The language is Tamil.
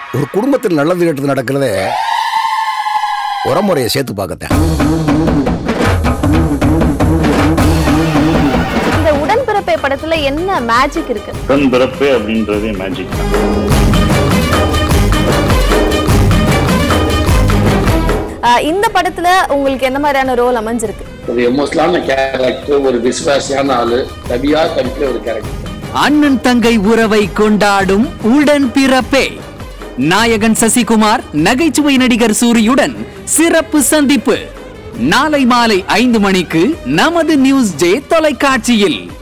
ஒரு குடும்பத்தில் நல்லது கெட்டது நடக்கிறதே உரமுறையை சேர்த்து பார்க்கத்தேன் இந்த உடன்பிறப்பை படத்துல என்ன மேஜிக் இருக்கு உடன் பிறப்பு அப்படின்றதே மேஜிக் தான் ஆஹ் இந்த படத்துல உங்களுக்கு எந்த மாதிரியான ரோல் அமைஞ்சிருக்கு ஒரு எமோஷனலான கேரக்டர் ஒரு விசுவாசியான ஆளு கவியா கவிக்கிற ஒரு கேரக்டர் அண்ணன் தங்கை உறவை கொண்டாடும் உடன் பிறப்பே நாயகன் சசிகுமார் நகைச்சுவை நடிகர் சூரியுடன் சிறப்பு சந்திப்பு நாளை மாலை ஐந்து மணிக்கு நமது நியூஸ் ஜே தொலைக்காட்சியில்